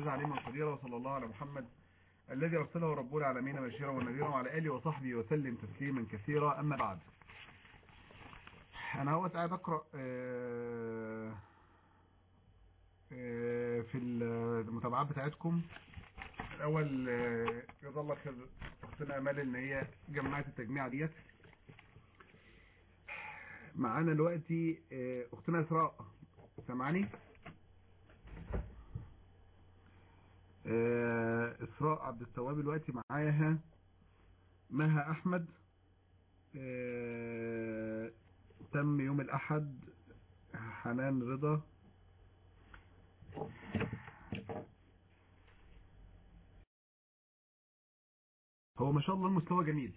عليما قديرا وصلى الله على محمد الذي أرسله رب العالمين بشيرا ونذيرا وعلى آله وصحبه وسلم تسليما كثيرا أما بعد أنا هو قاعد أقرأ آه، آه، في المتابعات بتاعتكم الأول آه، جزا الله خير أختنا أمال إن هي جمعت التجميعة ديت معانا دلوقتي آه، أختنا إسراء سامعني؟ آه، إسراء عبد التواب دلوقتي معاها مها أحمد آه، تم يوم الأحد حنان رضا هو ما شاء الله المستوى جميل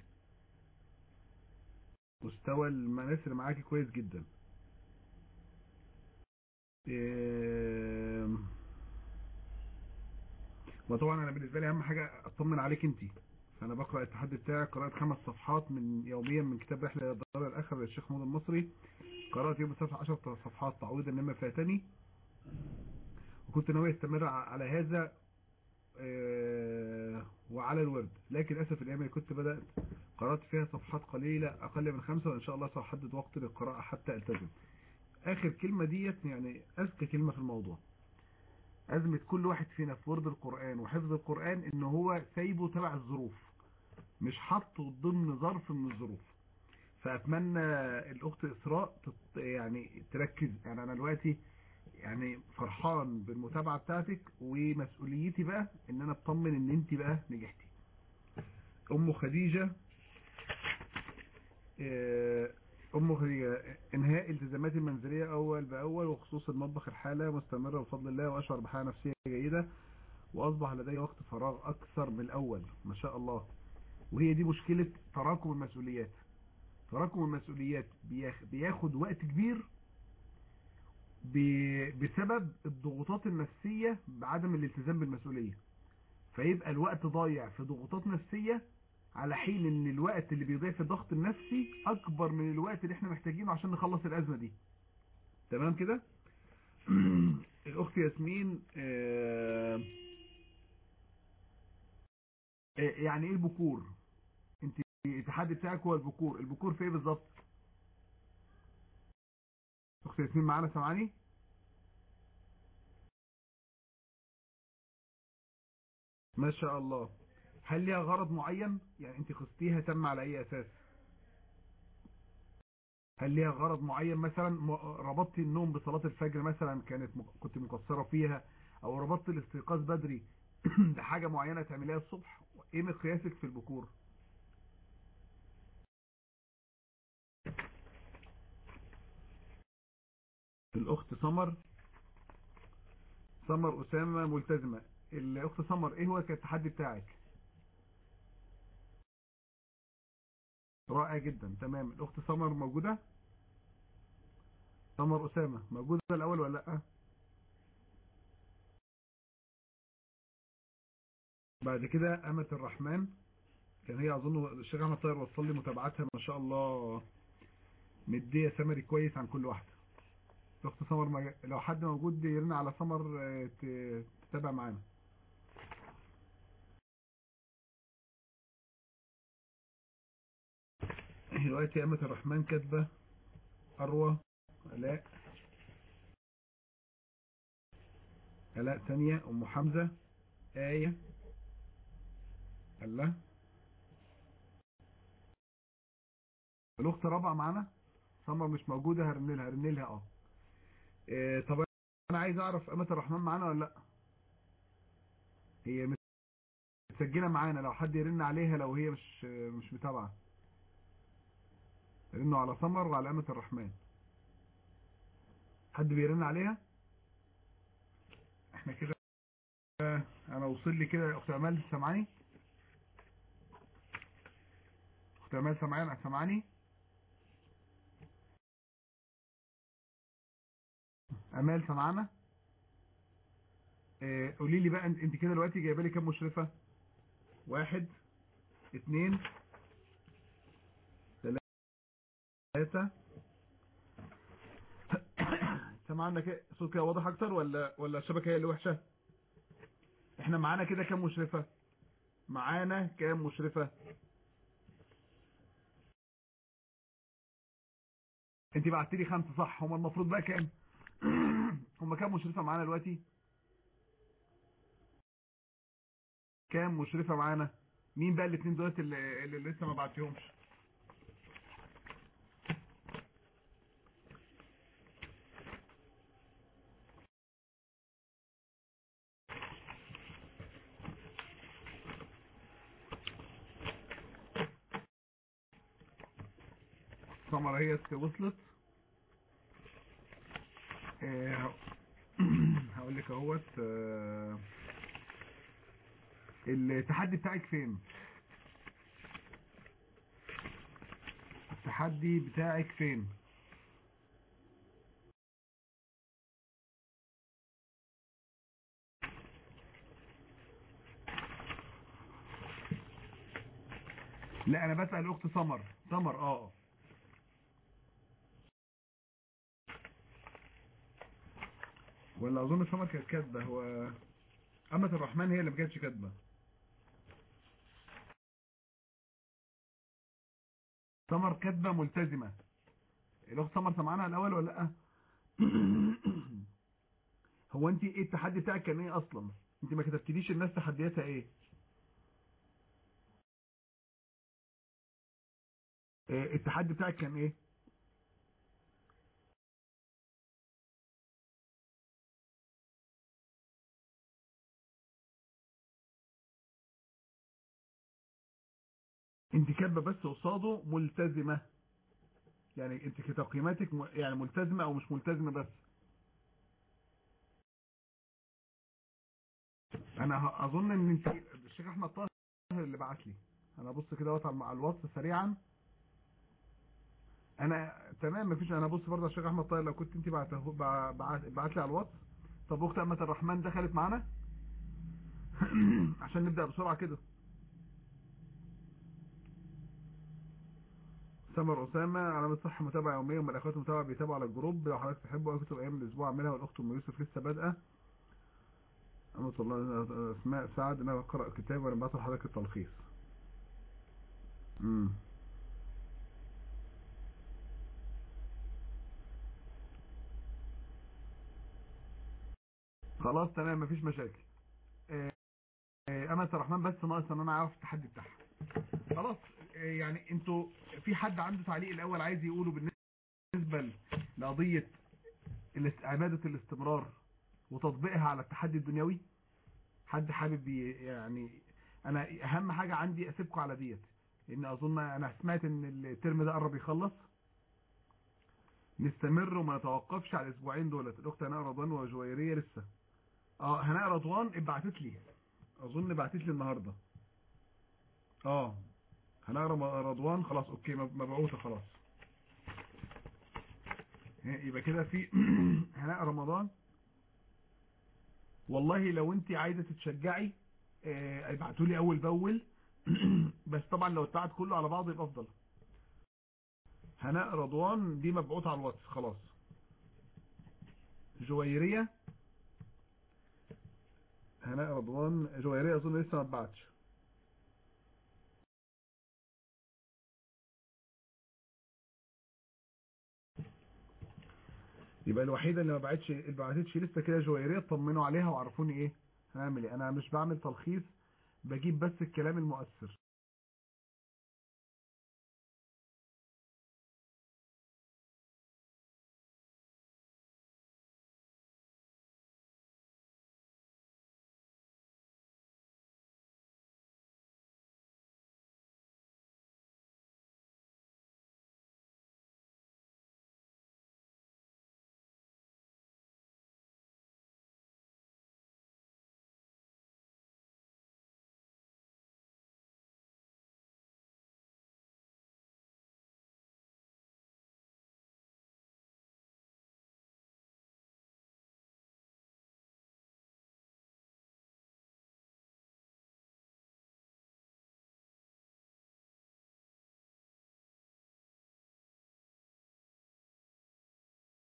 مستوى الناس اللي معاكي كويس جدا آم، وطبعا انا بالنسبه لي اهم حاجه اطمن عليك انت فانا بقرا التحدي بتاعي قراءه خمس صفحات من يوميا من كتاب رحله الى الدار الاخر للشيخ محمود المصري قرات يوم السبت 10 صفحات تعويضا لما فاتني وكنت ناوي استمر ع- على هذا آه، وعلى الورد لكن للاسف الايام اللي كنت بدات قرات فيها صفحات قليله اقل من خمسه وان شاء الله ساحدد وقت للقراءه حتى التزم اخر كلمه ديت يعني اذكى كلمه في الموضوع أزمة كل واحد فينا في ورد القرآن وحفظ القرآن إن هو سايبه تبع الظروف مش حاطه ضمن ظرف من الظروف فأتمنى الأخت إسراء تت يعني تركز يعني أنا دلوقتي يعني فرحان بالمتابعة بتاعتك ومسؤوليتي بقى إن أنا أطمن إن أنت بقى نجحتي أم خديجة آه، أم خديجة إنهاء التزاماتي المنزلية أول بأول وخصوص المطبخ الحالة مستمرة بفضل الله وأشعر بحالة نفسية جيدة وأصبح لدي وقت فراغ أكثر من الأول ما شاء الله وهي دي مشكلة تراكم المسؤوليات تراكم المسؤوليات بياخ- بياخد وقت كبير ب- بسبب الضغوطات النفسية بعدم الالتزام بالمسؤولية فيبقى الوقت ضايع في ضغوطات نفسية على حين ان الوقت اللي بيضيع في الضغط النفسي اكبر من الوقت اللي احنا محتاجينه عشان نخلص الازمة دي تمام كده الاخت ياسمين آه، آه، يعني ايه البكور انت التحدي بتاعك هو البكور البكور في ايه بالظبط اخت ياسمين معانا سامعاني ما شاء الله هل ليها غرض معين يعني انت خصتيها تم على اي اساس هل ليها غرض معين مثلا م- ربطتي النوم بصلاة الفجر مثلا كانت م- كنت مقصرة فيها او ربطت الاستيقاظ بدري بحاجة معينة تعمليها الصبح ايه مقياسك في البكور الاخت سمر سمر اسامة ملتزمة الاخت سمر ايه هو كان التحدي بتاعك رائع جدا تمام الاخت سمر موجودة سمر اسامة موجودة الاول ولا لا بعد كده امة الرحمن كان هي اظن الشيخ احمد طاهر وصل لي متابعتها ما شاء الله مديه سمري كويس عن كل واحده الاخت سمر مج... لو حد موجود يرن على سمر آه، ت- تتابع معانا دلوقتي أمة الرحمن كاتبة أروى آلاء آلاء ثانية أم حمزة آية الله الأخت رابعة معانا سمر مش موجودة هرن لها هرن لها اه إيه، طب أنا عايز أعرف أمة الرحمن معانا ولا لأ هي متسجلة معانا لو حد يرن عليها لو هي مش مش متابعة رنوا على سمر وعلى أمة الرحمن حد بيرن عليها احنا كده انا وصل لي كده يا اخت امال سامعاني اخت امال سامعاني سامعاني امال سامعانا اه قولي لي بقى انت كده دلوقتي جايبه لي كام مشرفه واحد اتنين ثلاثة سامع عندك صوت كده واضح اكتر ولا ولا الشبكة هي اللي وحشة احنا معانا كده كام مشرفة معانا كام مشرفة انت بعت لي خمسة صح هم المفروض بقى كام هم كام مشرفة معانا دلوقتي كام مشرفة معانا مين بقى الاثنين دولت اللي, اللي لسه ما بعتيهمش سمرة هي وصلت آه، هقول لك اهوت آه، التحدي بتاعك فين التحدي بتاعك فين لا انا بسأل اخت سمر سمر اه ولا اظن سمر كانت كاتبه هو أمة الرحمن هي اللي ما كانتش كاتبه سمر كاتبه ملتزمه الاخت سمر سمعانها الاول ولا لا هو انت ايه التحدي بتاعك كان ايه اصلا انت ما كتبتليش الناس تحدياتها ايه إيه التحدي بتاعك كان ايه انت كاتبه بس قصاده ملتزمه يعني انت كتقييماتك م- يعني ملتزمه او مش ملتزمه بس انا ه- اظن ان انت الشيخ احمد طاهر اللي بعت لي انا ابص كده وقت على الواتس سريعا انا تمام مفيش انا ابص برضه على الشيخ احمد طاهر لو كنت انت بعته بعت بعت لي على الواتس طب اخت امه الرحمن دخلت معانا عشان نبدا بسرعه كده سمر أسامة علامة صح متابعة يوميا من الأخوات المتابعة بيتابعوا على الجروب لو حضرتك تحبوا أكتب أيام الأسبوع أعملها والأخت أم يوسف لسه بادئة أمة الله أسماء سعد أنا بقرأ كتاب وأنا بعت لحضرتك التلخيص امم خلاص تمام مفيش مشاكل آه، آه، أمة الرحمن بس ناقص إن أنا أعرف التحدي بتاعها خلاص آه، يعني أنتوا في حد عنده تعليق الأول عايز يقوله بالنسبة لقضية الاست- عبادة الاستمرار وتطبيقها على التحدي الدنيوي حد حابب ي- يعني انا اهم حاجة عندي اسيبكم على ديت لان اظن انا سمعت ان الترم ده قرب يخلص نستمر وما نتوقفش على الاسبوعين دولت الاخت هناء رضوان وجويرية لسه اه هناء رضوان ابعتت لي اظن بعتت لي النهاردة اه هناء رم- رضوان خلاص اوكي مب- مبعوثة خلاص يبقى كده في هناء رمضان والله لو انت عايزه تتشجعي اه، ابعتوا لي اول باول بس طبعا لو اتبعت كله على بعضه يبقى افضل هناء رضوان دي مبعوثه على الواتس خلاص جويريه هناء رضوان جويريه اظن لسه ما اتبعتش يبقى الوحيده اللي ما بعتش اللي ما بعتتش لسه كده جويريه طمنوا عليها وعرفوني ايه هعمل ايه انا مش بعمل تلخيص بجيب بس الكلام المؤثر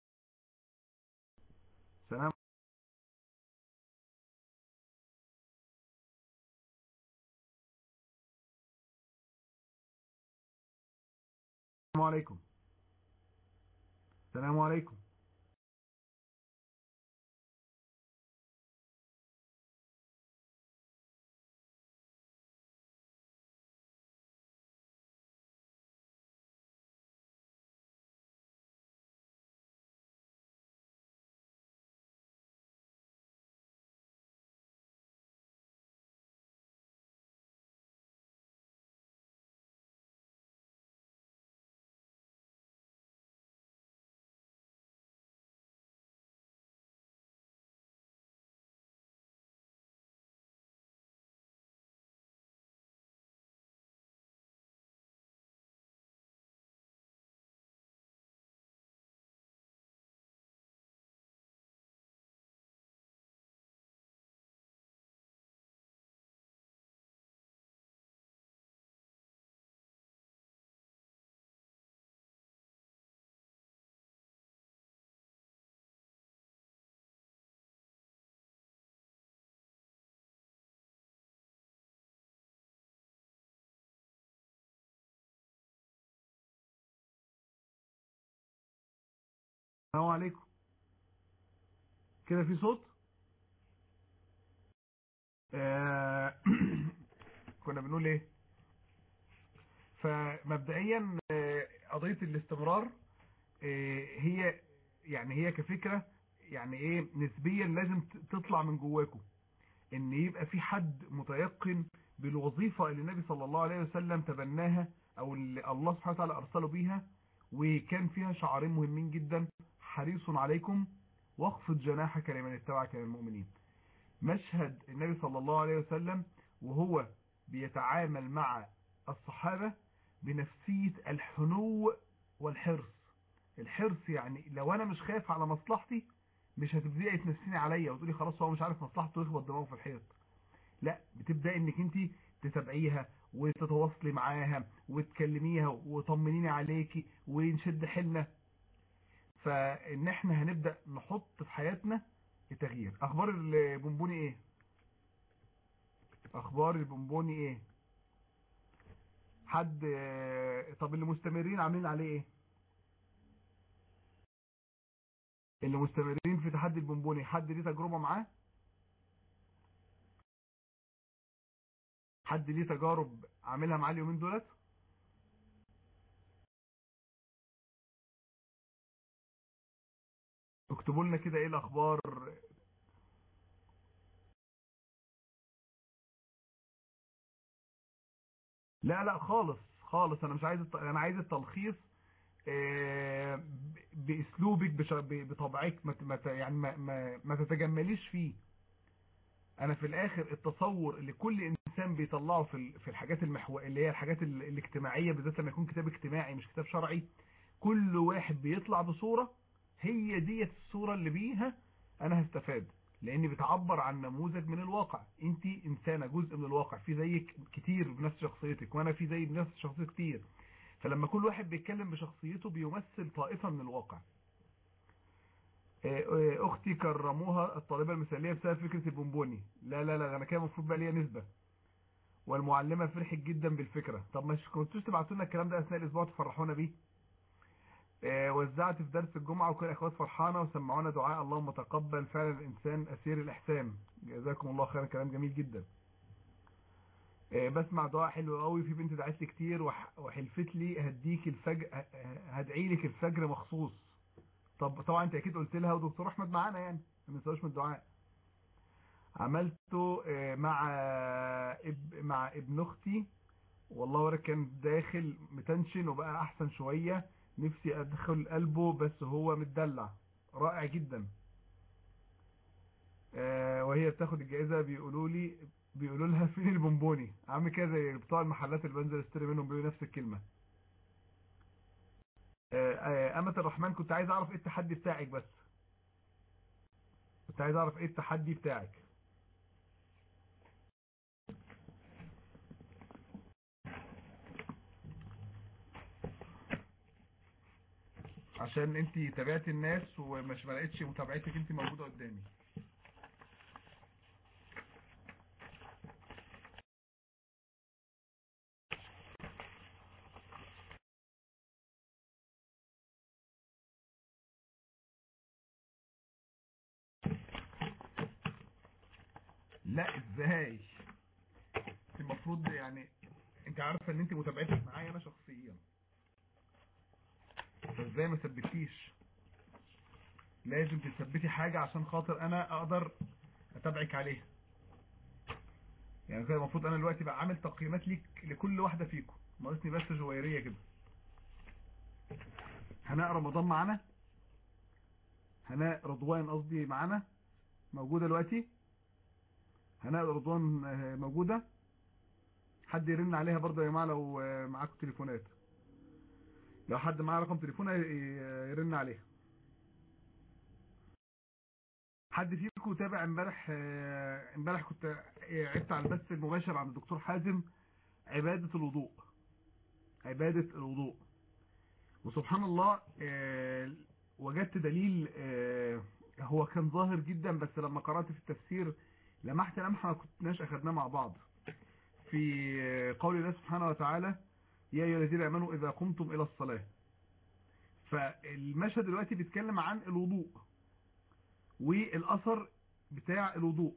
سلام عليكم السلام عليكم السلام عليكم كده في صوت آه، كنا بنقول ايه فمبدئيا آه، قضية الاستمرار آه، هي يعني هي كفكرة يعني ايه نسبيا لازم ت- تطلع من جواكم ان يبقى في حد متيقن بالوظيفة اللي النبي صلى الله عليه وسلم تبناها او اللي الله سبحانه وتعالى ارسله بيها وكان فيها شعارين مهمين جدا حريص عليكم واخفض جناحك لمن اتبعك من المؤمنين مشهد النبي صلى الله عليه وسلم وهو بيتعامل مع الصحابة بنفسية الحنو والحرص الحرص يعني لو انا مش خايف على مصلحتي مش هتبدأي تنسيني عليا وتقولي خلاص هو مش عارف مصلحته يخبط دماغه في الحيط لا بتبدأ انك انت تتابعيها وتتواصلي معاها وتكلميها وطمنيني عليكي ونشد حيلنا فان احنا هنبدأ نحط في حياتنا التغيير اخبار البونبوني ايه اخبار البونبوني ايه حد طب اللي مستمرين عاملين عليه ايه اللي مستمرين في تحدي البونبوني حد ليه تجربة معاه حد ليه تجارب عاملها معاه اليومين دولت اكتبوا لنا كده ايه الاخبار لا لا خالص خالص انا مش عايز الت... انا عايز التلخيص آه، ب- باسلوبك بش... ب- بطبعك ما... ت- ما... ت- يعني ما... ما... ما تتجمليش فيه انا في الاخر التصور اللي كل انسان بيطلعه في ال- في الحاجات المحو اللي هي الحاجات ال... الاجتماعيه بالذات لما يكون كتاب اجتماعي مش كتاب شرعي كل واحد بيطلع بصوره هي ديت الصوره اللي بيها انا هستفاد لاني بتعبر عن نموذج من الواقع انت انسانه جزء من الواقع في زيك كتير بنفس شخصيتك وانا في زي بنفس شخصيتي كتير فلما كل واحد بيتكلم بشخصيته بيمثل طائفه من الواقع آه، آه، اختي كرموها الطالبه المثاليه بسبب فكره البونبوني لا لا لا انا كده المفروض بقى ليا نسبه والمعلمه فرحت جدا بالفكره طب مش كنتوش تبعتوا لنا الكلام ده اثناء الاسبوع تفرحونا بيه آه، وزعت في درس الجمعة وكل الأخوات فرحانة وسمعونا دعاء اللهم تقبل فعلا الإنسان أسير الإحسان جزاكم الله خيرا كلام جميل جدا آه، بسمع دعاء حلو قوي في بنت دعت لي كتير وح- وحلفت لي هديك الفجر هدعي لك الفجر مخصوص طب طبعا انت اكيد قلت لها ودكتور احمد معانا يعني ما ننساوش من الدعاء عملته آه، مع اب مع ابن اختي والله ورا كان داخل متنشن وبقى احسن شوية نفسي ادخل قلبه بس هو متدلع رائع جدا آه، وهي بتاخد الجائزة بيقولوا لي بيقولوا لها فين البونبوني عامل كده زي بتوع المحلات اللي بنزل اشتري منهم بيقولوا نفس الكلمة آه، آه، أمة الرحمن كنت عايز اعرف ايه التحدي بتاعك بس كنت عايز اعرف ايه التحدي بتاعك عشان انت تابعت الناس ومش ما لقيتش متابعتك انت موجودة قدامي لا ازاي المفروض يعني انت عارفه ان انت متابعتك معايا انا شخصيا فازاي ما ثبتيش لازم تثبتي حاجة عشان خاطر انا اقدر اتابعك عليها يعني كده المفروض انا دلوقتي بقى عامل تقييمات ليك لكل واحدة فيكم ناقصني بس جويرية كده هناء رمضان معانا هناء رضوان قصدي معانا موجودة دلوقتي هناء رضوان موجودة حد يرن عليها برضه يا جماعة لو معاكم تليفونات لو حد معاه رقم تليفون يرن عليها حد فيكم تابع امبارح امبارح كنت عدت على البث المباشر عند الدكتور حازم عبادة الوضوء عبادة الوضوء وسبحان الله وجدت دليل هو كان ظاهر جدا بس لما قرأت في التفسير لمحت لمحة ما كناش اخدناه مع بعض في قول الله سبحانه وتعالى يا ايها الذين امنوا اذا قمتم الى الصلاه فالمشهد دلوقتي بيتكلم عن الوضوء والاثر بتاع الوضوء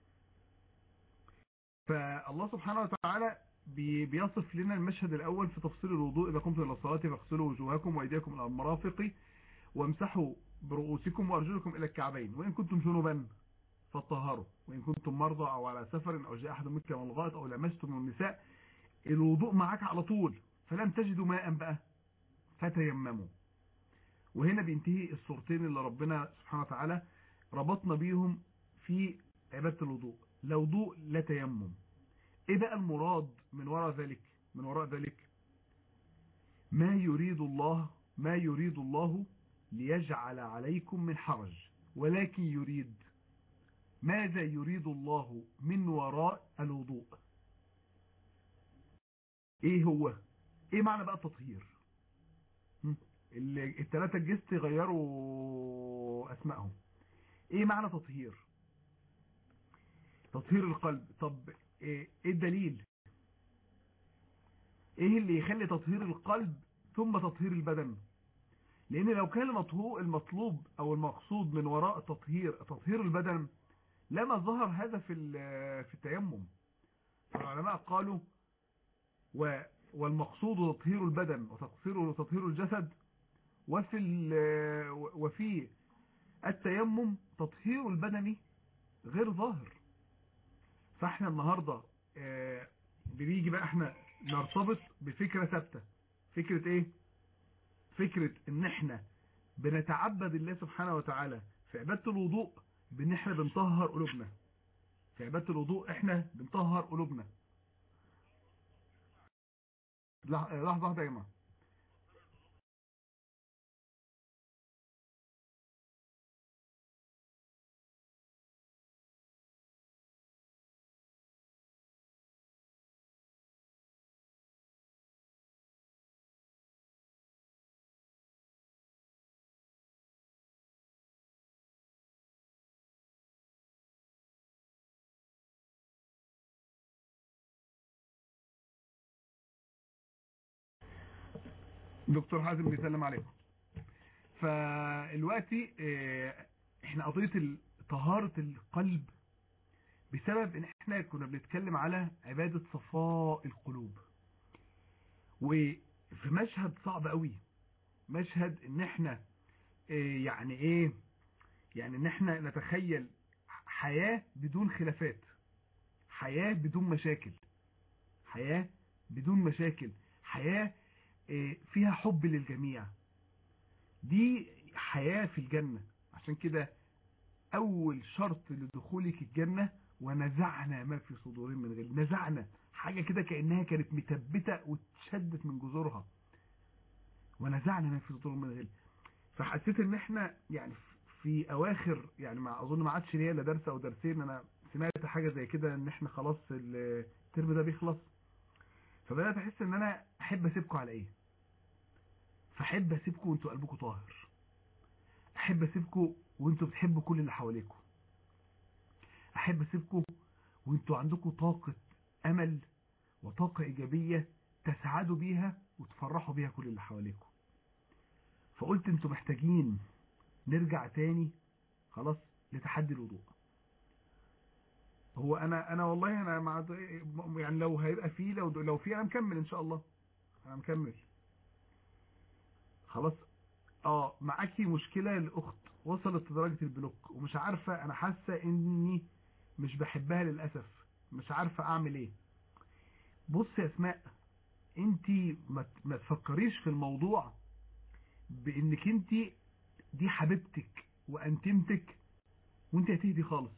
فالله سبحانه وتعالى بيصف لنا المشهد الاول في تفصيل الوضوء اذا قمتم الى الصلاه فاغسلوا وجوهكم وايديكم الى المرافق وامسحوا برؤوسكم وارجلكم الى الكعبين وان كنتم جنبا فطهروا وان كنتم مرضى او على سفر او جاء احد منكم من الغائط او لمستم النساء الوضوء معاك على طول فلم تجدوا ماء بقى فتيمموا وهنا بينتهي الصورتين اللي ربنا سبحانه وتعالى ربطنا بيهم في عبادة الوضوء لا وضوء لا تيمم ايه بقى المراد من وراء ذلك من وراء ذلك ما يريد الله ما يريد الله ليجعل عليكم من حرج ولكن يريد ماذا يريد الله من وراء الوضوء ايه هو ايه معنى بقى التطهير الثلاثة الجست غيروا اسمائهم ايه معنى تطهير تطهير القلب طب ايه الدليل ايه اللي يخلي تطهير القلب ثم تطهير البدن لان لو كان المطلوب او المقصود من وراء تطهير تطهير البدن لما ظهر هذا في في التيمم العلماء قالوا و والمقصود تطهير البدن وتقصير وتطهير الجسد وفي وفي التيمم تطهير البدن غير ظاهر فاحنا النهاردة بنيجي بقى احنا نرتبط بفكرة ثابتة فكرة ايه فكرة ان احنا بنتعبد الله سبحانه وتعالى في عبادة الوضوء بان احنا بنطهر قلوبنا في عبادة الوضوء احنا بنطهر قلوبنا لحظة واحدة يا جماعة دكتور حازم بيسلم عليكم فالوقتي احنا قضية طهارة القلب بسبب ان احنا كنا بنتكلم على عبادة صفاء القلوب وفي مشهد صعب قوي مشهد ان احنا يعني ايه يعني ان احنا نتخيل حياة بدون خلافات حياة بدون مشاكل حياة بدون مشاكل حياة فيها حب للجميع دي حياة في الجنة عشان كده اول شرط لدخولك الجنة ونزعنا ما في صدورهم من غل نزعنا حاجة كده كأنها كانت متبتة واتشدت من جذورها ونزعنا ما في صدورهم من غل فحسيت ان احنا يعني في اواخر يعني ما اظن ما عادش ليا الا درس او درسين انا سمعت حاجة زي كده ان احنا خلاص الترم ده بيخلص فبدأت احس ان انا احب اسيبكم على ايه فاحب اسيبكم وانتوا قلبكم طاهر احب اسيبكم وانتوا بتحبوا كل اللي حواليكم احب اسيبكم وانتوا عندكم طاقة امل وطاقة ايجابية تسعدوا بيها وتفرحوا بيها كل اللي حواليكم فقلت انتوا محتاجين نرجع تاني خلاص لتحدي الوضوء هو انا انا والله انا مع يعني لو هيبقى فيه لو لو في انا مكمل ان شاء الله انا مكمل خلاص اه معاكي مشكلة الاخت وصلت لدرجة البلوك ومش عارفة انا حاسة اني مش بحبها للأسف مش عارفة اعمل ايه بص يا اسماء انت ما ما تفكريش في الموضوع بانك انت دي حبيبتك وانتمتك وانت هتهدي خالص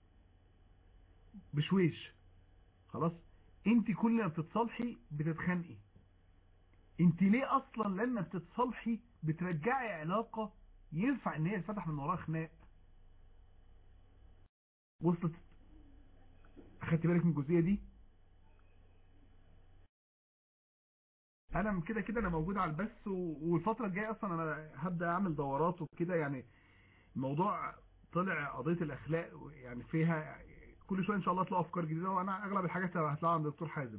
بشويش خلاص انت كل ما بتتصالحي بتتخانقي انت ليه اصلا لما بتتصالحي بترجعي علاقة ينفع ان هي تفتح من وراها خناق وصلت اخدت بالك من الجزئيه دي انا من كده كده انا موجود على البث والفتره الجايه اصلا انا هبدا اعمل دورات وكده يعني الموضوع طلع قضيه الاخلاق يعني فيها كل شويه ان شاء الله تلاقوا افكار جديده وانا اغلب الحاجات هتلاقيها عند الدكتور حازم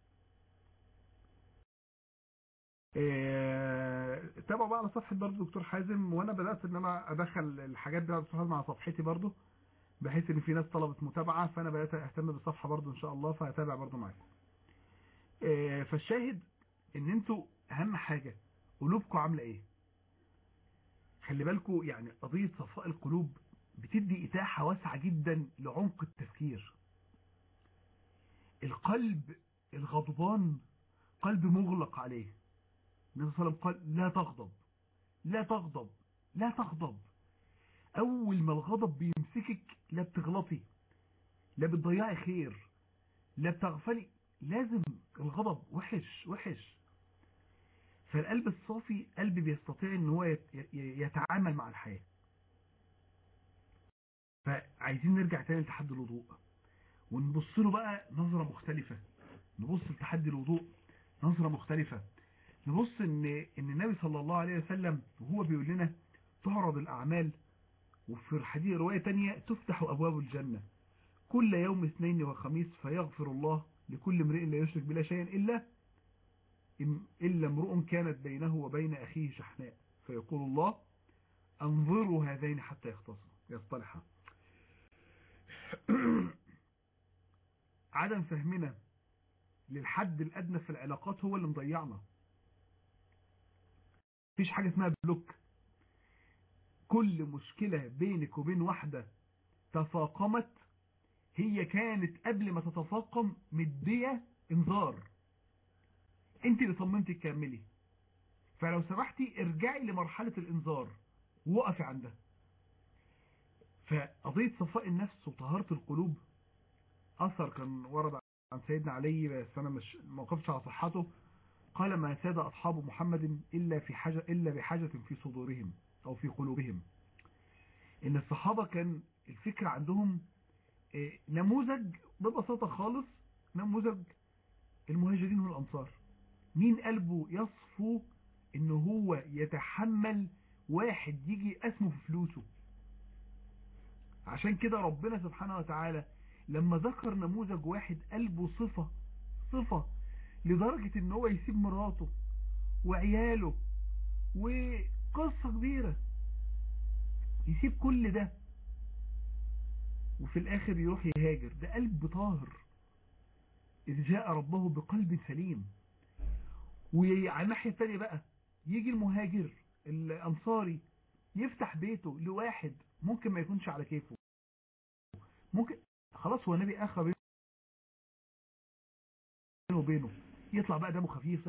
إيه تابعوا بقى على صفحه برضه دكتور حازم وانا بدات ان انا ادخل الحاجات دي على دكتور حازم على صفحتي برضه بحيث ان في ناس طلبت متابعه فانا بدات اهتم بالصفحه برضه ان شاء الله فهتابع برضه معاكم إيه فالشاهد ان انتوا اهم حاجه قلوبكم عامله ايه خلي بالكم يعني قضيه صفاء القلوب بتدي اتاحه واسعه جدا لعمق التفكير القلب الغضبان قلب مغلق عليه النبي صلى الله عليه وسلم قال لا تغضب لا تغضب لا تغضب اول ما الغضب بيمسكك لا بتغلطي لا بتضيعي خير لا بتغفلي لازم الغضب وحش وحش فالقلب الصافي قلب بيستطيع ان هو يتعامل مع الحياة فعايزين نرجع تاني لتحدي الوضوء ونبص له بقى نظرة مختلفة نبص لتحدي الوضوء نظرة مختلفة نبص ان ان النبي صلى الله عليه وسلم وهو بيقول لنا تعرض الاعمال وفي الحديث رواية تانية تفتح ابواب الجنة كل يوم اثنين وخميس فيغفر الله لكل امرئ لا يشرك بالله شيئا الا إلا امرؤ كانت بينه وبين أخيه شحناء فيقول الله انظروا هذين حتى يختصروا يصطلحا عدم فهمنا للحد الأدنى في العلاقات هو اللي مضيعنا مفيش حاجة اسمها بلوك كل مشكلة بينك وبين واحدة تفاقمت هي كانت قبل ما تتفاقم مدية انذار انت اللي صممتي تكملي فلو سمحتي ارجعي لمرحلة الانذار ووقفي عندها فقضية صفاء النفس وطهارة القلوب اثر كان ورد عن سيدنا علي بس انا مش موقفش على صحته قال ما ساد اصحاب محمد الا في حاجة الا بحاجة في صدورهم او في قلوبهم ان الصحابة كان الفكرة عندهم نموذج ببساطة خالص نموذج المهاجرين والانصار مين قلبه يصفو ان هو يتحمل واحد يجي اسمه في فلوسه عشان كده ربنا سبحانه وتعالى لما ذكر نموذج واحد قلبه صفة صفة لدرجة ان هو يسيب مراته وعياله وقصة كبيرة يسيب كل ده وفي الاخر يروح يهاجر ده قلب طاهر اذ جاء ربه بقلب سليم وعلى الناحية الثانية بقى يجي المهاجر الأنصاري يفتح بيته لواحد ممكن ما يكونش على كيفه ممكن خلاص هو النبي أخى بينه وبينه يطلع بقى دمه خفيف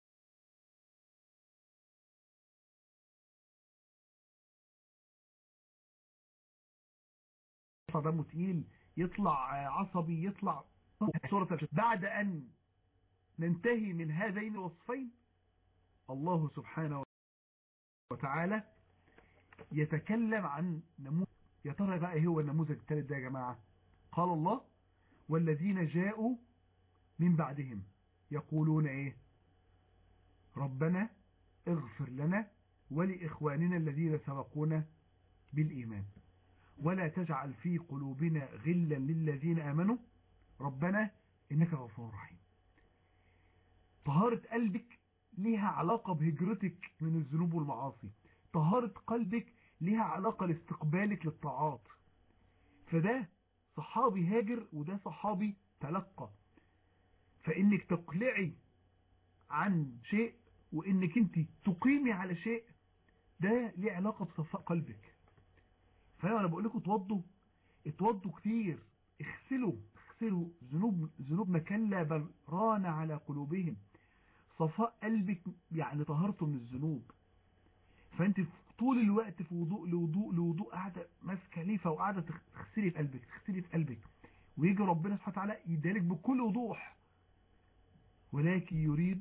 يطلع دمه تقيل يطلع عصبي يطلع صورة بعد أن ننتهي من هذين الوصفين الله سبحانه وتعالى يتكلم عن نموذج يا ترى بقى ايه هو النموذج الثالث ده يا جماعة قال الله والذين جاءوا من بعدهم يقولون ايه ربنا اغفر لنا ولإخواننا الذين سبقونا بالإيمان ولا تجعل في قلوبنا غلا للذين آمنوا ربنا إنك غفور رحيم طهارة قلبك ليها علاقة بهجرتك من الذنوب والمعاصي طهارة قلبك ليها علاقة لاستقبالك للطاعات فده صحابي هاجر وده صحابي تلقى فانك تقلعي عن شيء وانك انت تقيمي على شيء ده ليه علاقة بصفاء قلبك فانا انا بقول لكم اتوضوا اتوضوا كتير اغسلوا اغسلوا ذنوب ذنوب ما كلا بل ران على قلوبهم صفاء قلبك يعني طهرته من الذنوب فانت طول الوقت في وضوء لوضوء لوضوء قاعده ماسكه ليفه وقاعده تغسلي في قلبك تغسلي في قلبك ويجي ربنا سبحانه وتعالى يدالك بكل وضوح ولكن يريد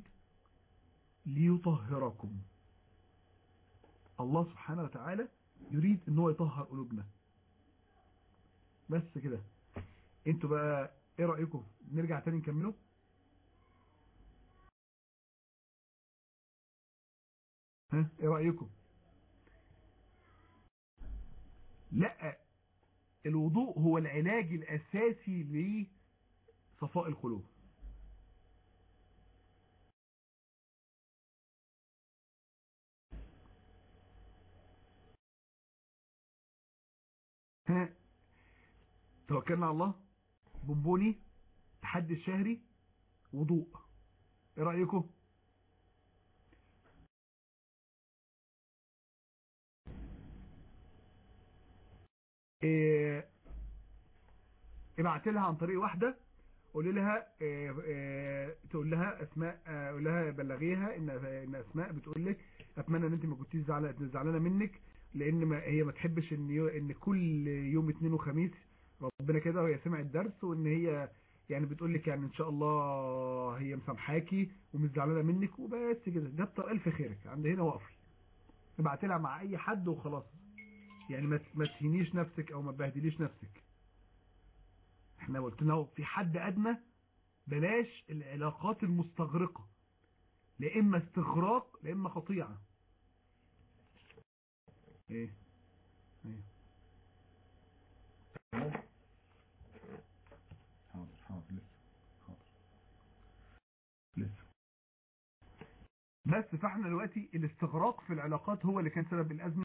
ليطهركم الله سبحانه وتعالى يريد ان هو يطهر قلوبنا بس كده انتوا بقى ايه رأيكم نرجع تاني نكمله ها ايه رأيكم لا الوضوء هو العلاج الاساسي لصفاء القلوب ها توكلنا على الله بونبوني تحدي الشهري وضوء ايه رأيكم إيه ابعت لها عن طريق واحدة قول لها إيه إيه تقول لها اسماء قول لها بلغيها ان ان اسماء بتقول لك اتمنى ان انت ما كنتيش زعلانه زعلانه منك لان ما هي ما تحبش ان ان كل يوم اثنين وخميس ربنا كده وهي سمعت الدرس وان هي يعني بتقول لك يعني ان شاء الله هي مسامحاكي ومش زعلانه منك وبس كده ده كتر الف خيرك عند هنا وقفي ابعت لها مع اي حد وخلاص يعني ما ما تهينيش نفسك او ما تبهدليش نفسك احنا قلت لنا في حد ادنى بلاش العلاقات المستغرقه لا اما استغراق لا اما قطيعه ايه ايه حاضر حاضر لسه حاضر لسه بس فاحنا دلوقتي الاستغراق في العلاقات هو اللي كان سبب الازمه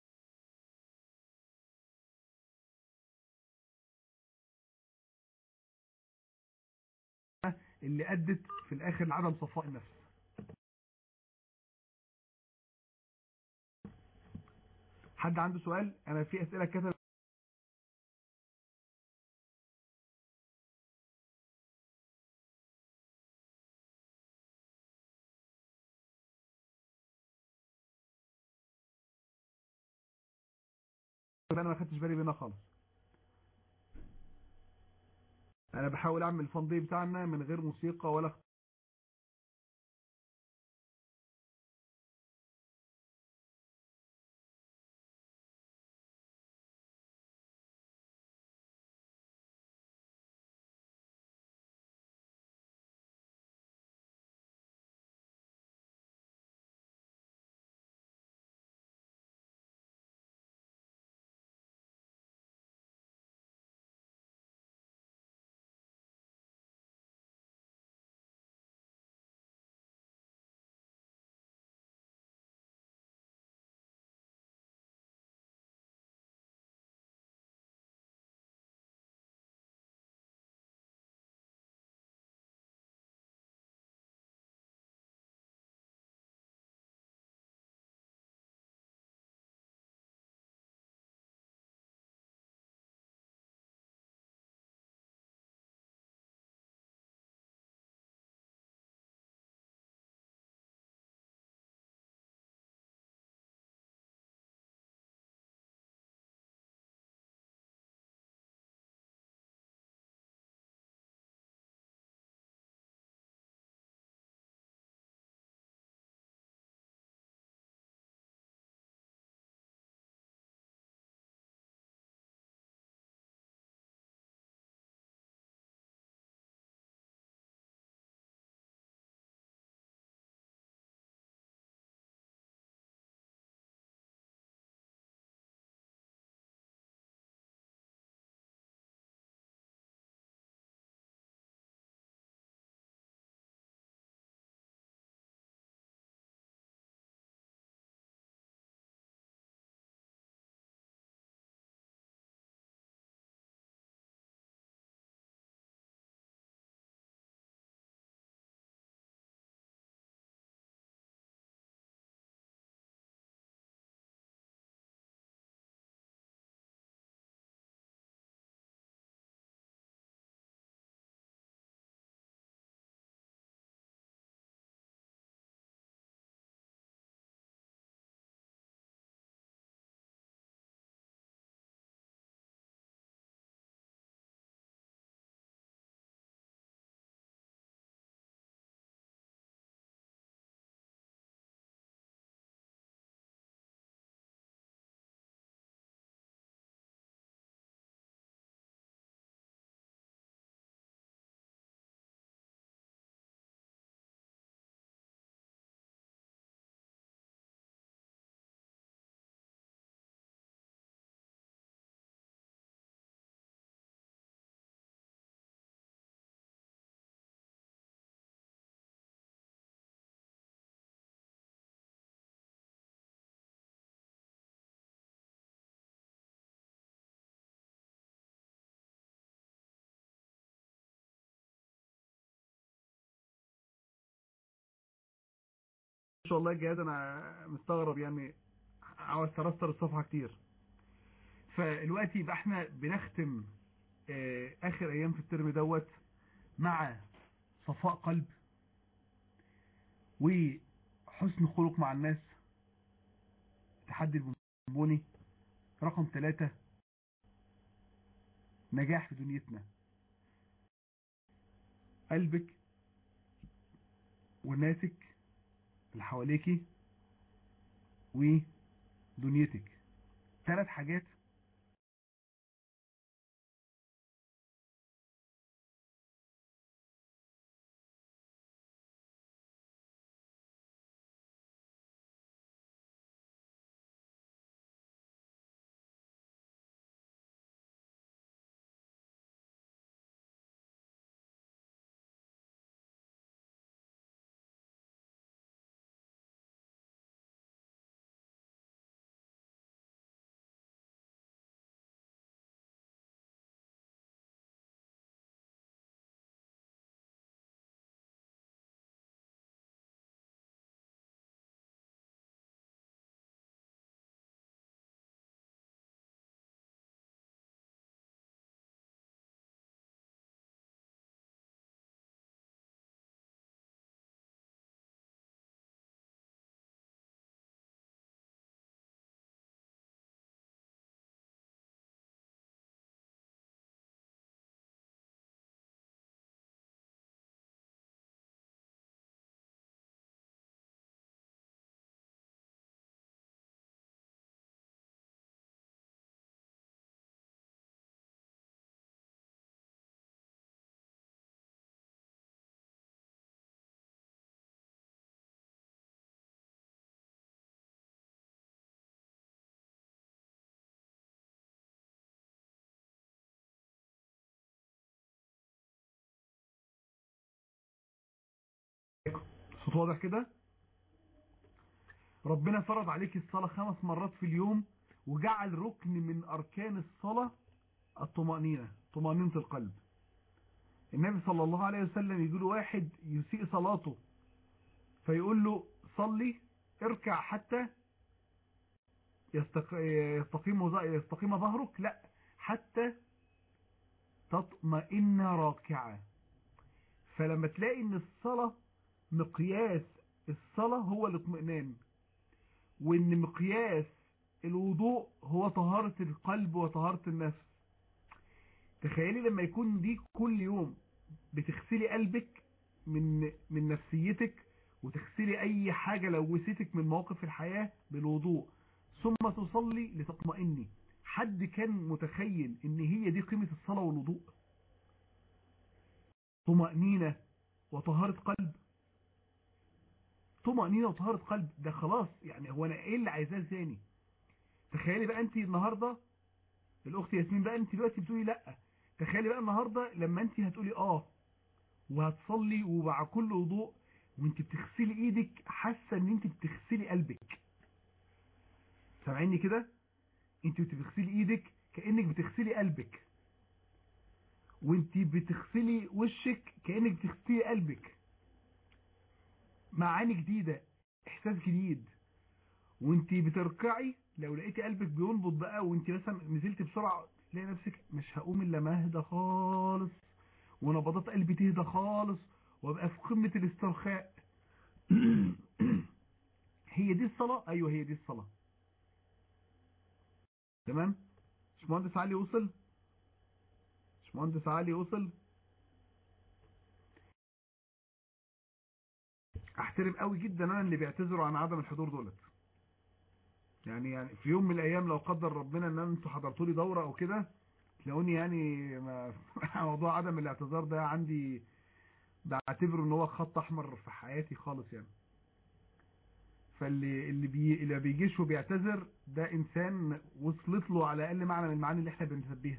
اللي ادت في الاخر لعدم صفاء النفس حد عنده سؤال انا في اسئله كتب انا ما خدتش بالي منها خالص انا بحاول اعمل الفان بتاعنا من غير موسيقى ولا شاء الله جهاد انا مستغرب يعني عاوز ترستر الصفحة كتير فالوقت يبقى احنا بنختم اه اخر ايام في الترم دوت مع صفاء قلب وحسن خلق مع الناس تحدي البونبوني رقم ثلاثة نجاح في دنيتنا قلبك وناسك اللي حواليكي ودنيتك ثلاث حاجات صوت واضح كده ربنا فرض عليك الصلاة خمس مرات في اليوم وجعل ركن من أركان الصلاة الطمأنينة طمأنينة القلب النبي صلى الله عليه وسلم يقول واحد يسيء صلاته فيقول له صلي اركع حتى يستقيم يستقيم ظهرك لا حتى تطمئن راكعا فلما تلاقي ان الصلاة مقياس الصلاة هو الاطمئنان وان مقياس الوضوء هو طهارة القلب وطهارة النفس تخيلي لما يكون دي كل يوم بتغسلي قلبك من من نفسيتك وتغسلي اي حاجة لوثتك من مواقف الحياة بالوضوء ثم تصلي لتطمئني حد كان متخيل ان هي دي قيمة الصلاة والوضوء طمأنينة وطهارة قلب طمأنينة وطهارة قلب ده خلاص يعني هو انا ايه اللي عايزاه ثاني تخيلي بقى انت النهاردة الاخت ياسمين بقى انت دلوقتي بتقولي لا تخيلي بقى النهاردة لما انت هتقولي اه وهتصلي ومع كل وضوء وانت بتغسلي ايدك حاسة ان انت بتغسلي قلبك سامعيني كده انت بتغسلي ايدك كأنك بتغسلي قلبك وانت بتغسلي وشك كأنك بتغسلي قلبك معاني جديدة احساس جديد وانت بتركعي لو لقيتي قلبك بينبض بقى وانت مثلا نزلت بسرعة تلاقي نفسك مش هقوم الا ما اهدى خالص ونبضات قلبي تهدى خالص وابقى في قمة الاسترخاء هي دي الصلاة ايوه هي دي الصلاة تمام باشمهندس علي وصل باشمهندس علي وصل احترم قوي جدا انا اللي بيعتذروا عن عدم الحضور دولت يعني يعني في يوم من الايام لو قدر ربنا ان انتوا حضرتوا لي دوره او كده تلاقوني يعني ما موضوع عدم الاعتذار ده عندي بعتبره ان هو خط احمر في حياتي خالص يعني فاللي اللي بي اللي بيجيش وبيعتذر ده انسان وصلت له على الاقل معنى من المعاني اللي احنا بنسبيها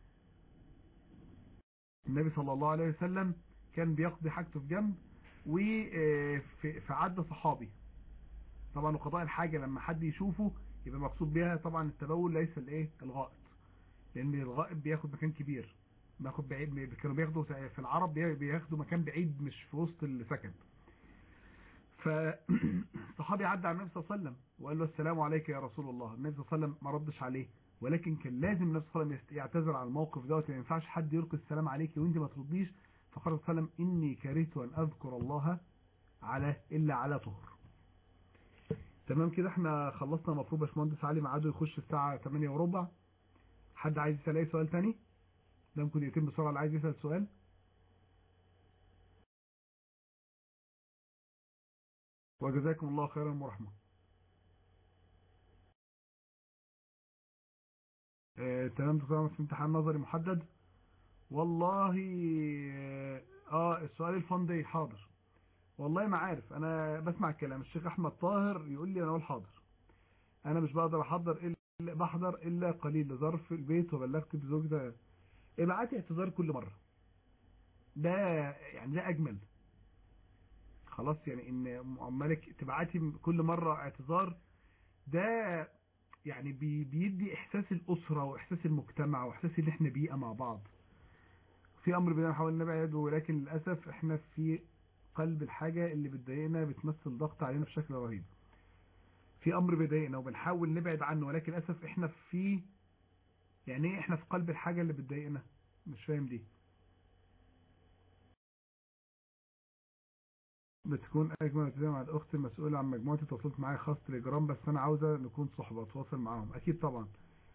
النبي صلى الله عليه وسلم كان بيقضي حاجته في جنب وفي عد صحابي طبعا وقضاء الحاجة لما حد يشوفه يبقى مقصود بها طبعا التبول ليس الايه الغائط لان الغائط بياخد مكان كبير بياخد بعيد كانوا بياخدوا في العرب بياخدوا مكان بعيد مش في وسط السكن فالصحابي عدى على النبي صلى الله عليه وسلم وقال له السلام عليك يا رسول الله النبي صلى الله عليه وسلم ما ردش عليه ولكن كان لازم النبي صلى الله عليه وسلم يعتذر على الموقف دوت ما ينفعش حد يلقي السلام عليك وانت ما ترديش فقال صلى الله عليه وسلم اني كرهت ان اذكر الله على الا على طهر تمام كده احنا خلصنا المفروض باشمهندس علي ميعاده يخش الساعه 8 وربع حد عايز يسال اي سؤال تاني ده ممكن يتم بسرعه اللي عايز يسال سؤال وجزاكم الله خيرا ورحمه آه، تمام دكتور في امتحان نظري محدد والله اه آه، السؤال الفندي حاضر والله ما عارف انا بسمع الكلام الشيخ احمد طاهر يقول لي انا اقول حاضر انا مش بقدر احضر الا بحضر الا قليل لظرف البيت وبلغت بزوجتي ابعتي اعتذار كل مره ده يعني ده اجمل خلاص يعني ان عمالك تبعتي كل مره اعتذار ده يعني بي بيدي احساس الاسره واحساس المجتمع واحساس ان احنا بيئه مع بعض في امر بدنا نحاول نبعد ولكن للاسف احنا في قلب الحاجه اللي بتضايقنا بتمثل ضغط علينا بشكل رهيب في امر بيضايقنا وبنحاول نبعد عنه ولكن للاسف احنا في يعني ايه احنا في قلب الحاجه اللي بتضايقنا مش فاهم دي بتكون اجمل ابتدائي مع الاخت المسؤوله عن مجموعتي تواصلت معايا خاص تليجرام بس انا عاوزه نكون صحبه اتواصل معاهم اكيد طبعا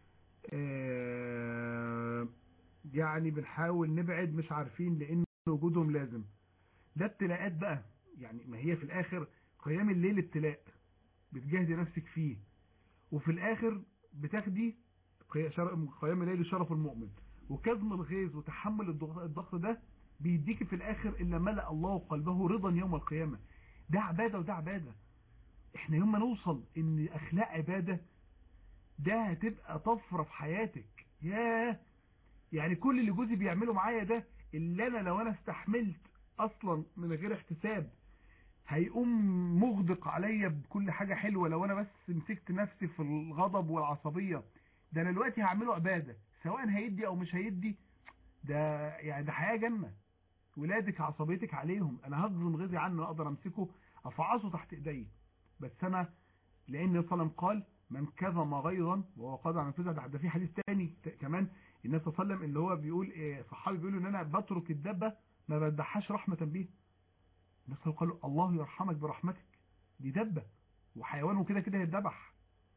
آه، يعني بنحاول نبعد مش عارفين لان وجودهم لازم ده ابتلاءات بقى يعني ما هي في الاخر قيام الليل ابتلاء بتجاهدي نفسك فيه وفي الاخر بتاخدي قي- شر- قيام الليل شرف المؤمن وكظم الغيظ وتحمل الضغط الضغط ده بيديك في الاخر الا ملأ الله قلبه رضا يوم القيامة ده عبادة وده عبادة احنا يوم ما نوصل ان اخلاق عبادة ده هتبقى طفرة في حياتك ياه يعني كل اللي جوزي بيعمله معايا ده اللي انا لو انا استحملت اصلا من غير احتساب هيقوم مغدق عليا بكل حاجة حلوة لو انا بس مسكت نفسي في الغضب والعصبية ده انا دلوقتي هعمله عبادة سواء هيدي او مش هيدي ده يعني ده حياة جنة ولادك عصبيتك عليهم انا هجزم غيظي عنه اقدر امسكه افعصه تحت ايدي بس انا لان النبي صلى الله عليه وسلم قال من كظم غيظا وهو قادر على نفسه ده, ده في حديث تاني ت- كمان النبي صلى الله عليه وسلم اللي هو بيقول إيه صحابي بيقولوا ان انا بترك الدبه ما بدحاش رحمه بيه النبي صلى الله عليه وسلم قال الله يرحمك برحمتك دي دبه وحيوان وكده كده هيتذبح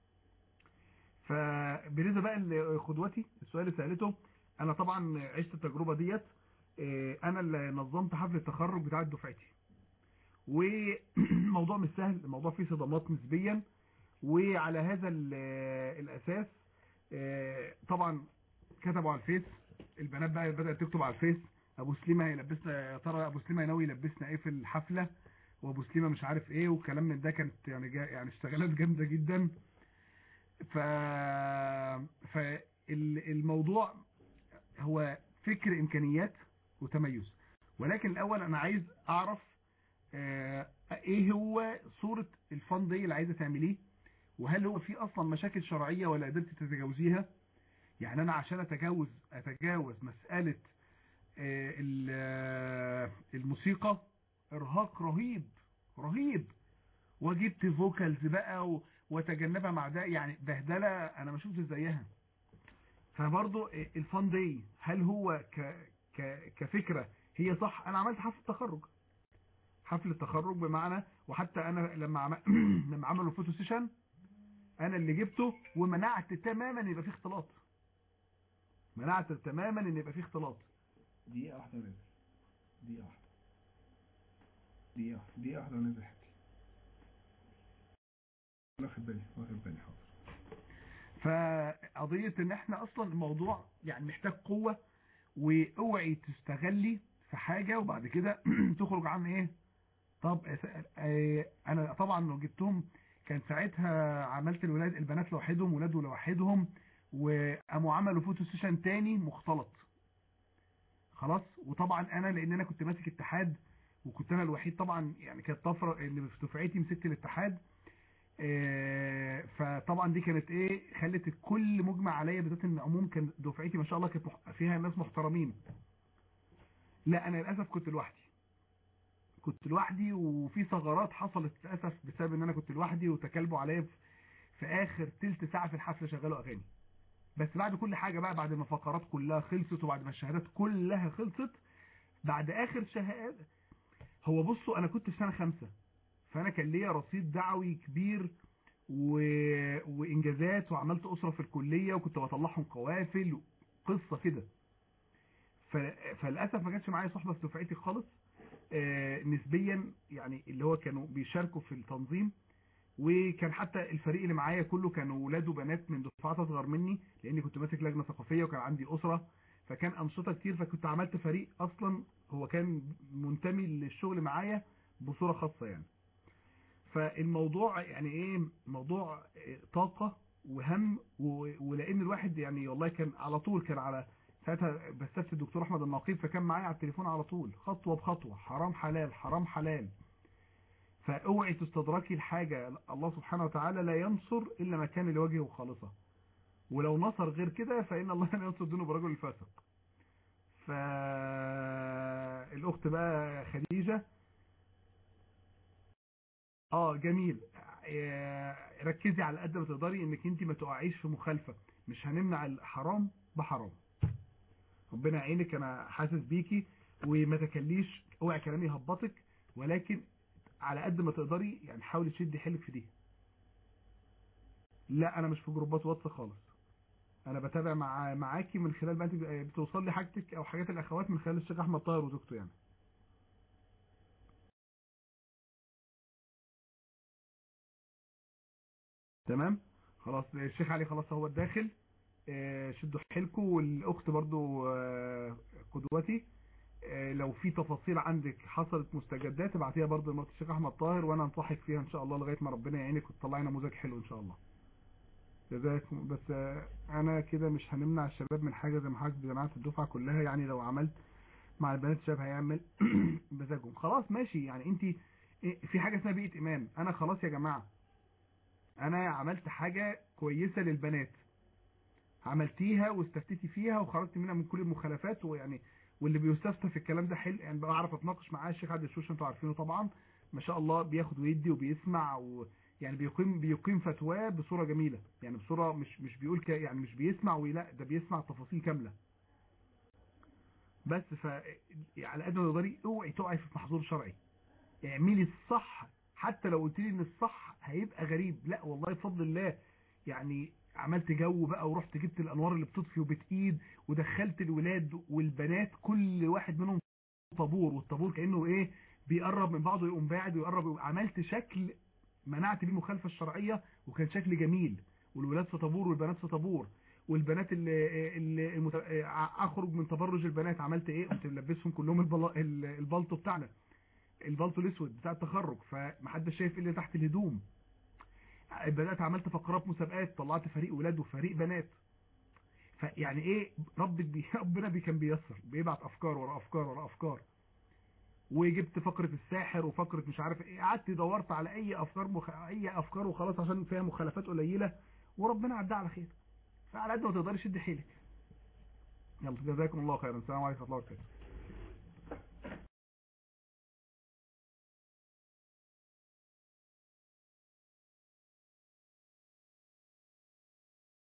فبالنسبه بقى لقدوتي السؤال اللي سالته انا طبعا عشت التجربه ديت إيه، انا اللي نظمت حفل التخرج بتاع دفعتي وموضوع مش سهل الموضوع فيه صدمات نسبيا وعلى هذا ال- الاساس آه، طبعا كتبوا على الفيس البنات بقى بدات تكتب على الفيس ابو سليمه هيلبسنا يا ترى ابو سليمه ناوي يلبسنا ايه في الحفله وابو سليمه مش عارف ايه وكلام من ده كانت يعني جا يعني اشتغالات جامده جدا ف فالموضوع هو فكر امكانيات وتميز ولكن الاول انا عايز اعرف آه، ايه هو صورة الفن دي اللي عايزه تعمليه وهل هو في اصلا مشاكل شرعية ولا قدرت تتجاوزيها يعني انا عشان اتجاوز اتجاوز مسألة آه، ال- آه، الموسيقى ارهاق رهيب رهيب وجبت فوكالز بقى و- واتجنبها مع ده يعني بهدله انا ما شفتش زيها فبرضه الفان دي هل هو ك ك كفكره هي صح انا عملت حفله تخرج حفله التخرج بمعنى وحتى انا لما عم... لما عملوا فوتو سيشن انا اللي جبته ومنعت تماما يبقى فيه اختلاط منعت تماما ان يبقى فيه اختلاط دقيقه واحده ونزل دقيقه واحده دقيقه واحده دقيقه واحده ونزل حتى واخد بالي واخد بالي حاضر فقضية ان احنا اصلا الموضوع يعني محتاج قوة واوعي تستغلي في حاجة وبعد كده تخرج عن ايه طب أس- آه، انا طبعا لو جبتهم كان ساعتها عملت الولاد البنات لوحدهم ولاد لوحدهم وقاموا عملوا فوتو سيشن تاني مختلط خلاص وطبعا انا لان انا كنت ماسك اتحاد وكنت انا الوحيد طبعا يعني كانت طفره ان في دفعتي مسكت الاتحاد آه، فطبعا دي كانت ايه خلت الكل مجمع عليا بالذات ان عموم كان دفعتي ما شاء الله كانت مح- فيها ناس محترمين لا انا للاسف كنت لوحدي كنت لوحدي وفي ثغرات حصلت للاسف بسبب ان انا كنت لوحدي وتكلبوا عليا في- في اخر تلت ساعه في الحفله شغلوا اغاني بس بعد كل حاجه بقى بعد ما الفقرات كلها خلصت وبعد ما الشهادات كلها خلصت بعد اخر شهاده هو بصوا انا كنت في سنه خمسة فانا كان ليا رصيد دعوي كبير و... وانجازات وعملت اسره في الكليه وكنت بطلعهم قوافل قصه كده ف... فللاسف ما كانش معايا صحبه في دفعتي خالص آه، نسبيا يعني اللي هو كانوا بيشاركوا في التنظيم وكان حتى الفريق اللي معايا كله كانوا ولاد وبنات من دفعات اصغر مني لاني كنت ماسك لجنه ثقافيه وكان عندي اسره فكان انشطه كتير فكنت عملت فريق اصلا هو كان منتمي للشغل معايا بصوره خاصه يعني فالموضوع يعني ايه موضوع إيه، طاقه وهم و- ولان الواحد يعني والله كان على طول كان على ساعتها بستفت الدكتور احمد النقيب فكان معايا على التليفون على طول خطوه بخطوه حرام حلال حرام حلال فاوعي تستدركي الحاجه الله سبحانه وتعالى لا ينصر الا ما كان لوجهه خالصه ولو نصر غير كده فان الله لا ينصر دونه برجل الفاسق فالاخت بقى خديجه اه جميل آه، ركزي على قد ما تقدري انك انت ما تقعيش في مخالفه مش هنمنع الحرام بحرام ربنا يعينك انا حاسس بيكي وما تكليش اوعي كلامي يهبطك ولكن على قد ما تقدري يعني حاولي تشدي حيلك في دي لا انا مش في جروبات واتس خالص انا بتابع مع معاكي من خلال بقى انت بتوصل لي حاجتك او حاجات الاخوات من خلال الشيخ احمد طاهر وزوجته يعني تمام خلاص الشيخ علي خلاص هو الداخل آه، شدوا حيلكم والاخت برضو آه، قدوتي آه، لو في تفاصيل عندك حصلت مستجدات ابعتيها برضو لمرات الشيخ احمد طاهر وانا انصحك فيها ان شاء الله لغايه ما ربنا يعينك وتطلعي نموذج حلو ان شاء الله جزاكم بس آه، انا كده مش هنمنع الشباب من حاجه زي ما حضرتك جماعه الدفعه كلها يعني لو عملت مع البنات الشباب هيعمل مزاجهم خلاص ماشي يعني انت في حاجه اسمها بيئه ايمان انا خلاص يا جماعه انا عملت حاجه كويسه للبنات عملتيها واستفتيتي فيها وخرجت منها من كل المخالفات ويعني واللي بيستفتى في الكلام ده حلو يعني بعرف اتناقش معاه الشيخ عبد الشوش انتوا عارفينه طبعا ما شاء الله بياخد ويدي وبيسمع و يعني بيقيم بيقيم فتواه بصوره جميله يعني بصوره مش مش بيقول ك يعني مش بيسمع ولا ده بيسمع تفاصيل كامله بس ف على قد ما تقدري اوعي تقعي في محظور شرعي اعملي الصح حتى لو قلت لي ان الصح هيبقى غريب لا والله بفضل الله يعني عملت جو بقى ورحت جبت الانوار اللي بتطفي وبتقيد ودخلت الولاد والبنات كل واحد منهم طابور والطابور كانه ايه بيقرب من بعضه يقوم باعد ويقرب يقوم عملت شكل منعت بيه المخالفه الشرعيه وكان شكل جميل والولاد في طابور والبنات في طابور والبنات اللي, اللي المت... اخرج من تبرج البنات عملت ايه قمت ملبسهم كلهم البل... البلطو بتاعنا البلطو الاسود بتاع التخرج فمحدش شايف ايه اللي تحت الهدوم بدات عملت فقرات مسابقات طلعت فريق ولاد وفريق بنات فيعني ايه ربك بي ربنا بي كان بيسر بيبعت افكار ورا افكار ورا افكار وجبت فقره الساحر وفقره مش عارف ايه قعدت دورت على اي افكار مخ... اي افكار وخلاص عشان فيها مخالفات قليله وربنا عدى على خير فعلى قد ما تقدري شد حيلك يلا جزاكم الله خيرا السلام عليكم ورحمه الله وبركاته